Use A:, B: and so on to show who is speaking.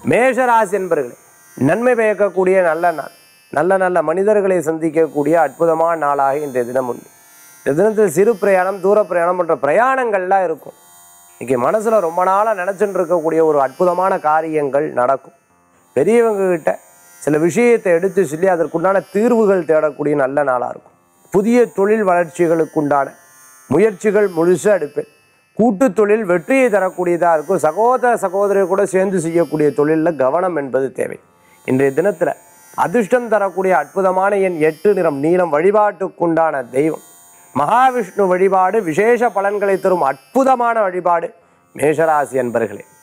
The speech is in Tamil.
A: மேஷராசி என்பர்களே நன்மை பயக்கக்கூடிய நல்ல நாள் நல்ல நல்ல மனிதர்களை சந்திக்கக்கூடிய அற்புதமான நாளாக இன்றைய தினம் உண்டு இந்த தினத்தில் சிறு பிரயாணம் தூர பிரயாணம் போன்ற பிரயாணங்கள்லாம் இருக்கும் இன்னைக்கு மனசுல ரொம்ப நாளா நினைச்சுட்டு இருக்கக்கூடிய ஒரு அற்புதமான காரியங்கள் நடக்கும் பெரியவங்க கிட்ட சில விஷயத்தை எடுத்து சொல்லி அதற்குண்டான தீர்வுகள் தேடக்கூடிய நல்ல நாளா இருக்கும் புதிய தொழில் வளர்ச்சிகளுக்குண்டான முயற்சிகள் முழுசு எடுப்பேன் கூட்டு தொழில் வெற்றியை தரக்கூடியதாக இருக்கும் சகோதர சகோதரர் கூட சேர்ந்து செய்யக்கூடிய தொழிலில் கவனம் என்பது தேவை இன்றைய தினத்தில் அதிர்ஷ்டம் தரக்கூடிய அற்புதமான என் எட்டு நிறம் நீளம் வழிபாட்டுக்குண்டான தெய்வம் மகாவிஷ்ணு வழிபாடு விசேஷ பலன்களை தரும் அற்புதமான வழிபாடு மேஷராசி என்பர்களே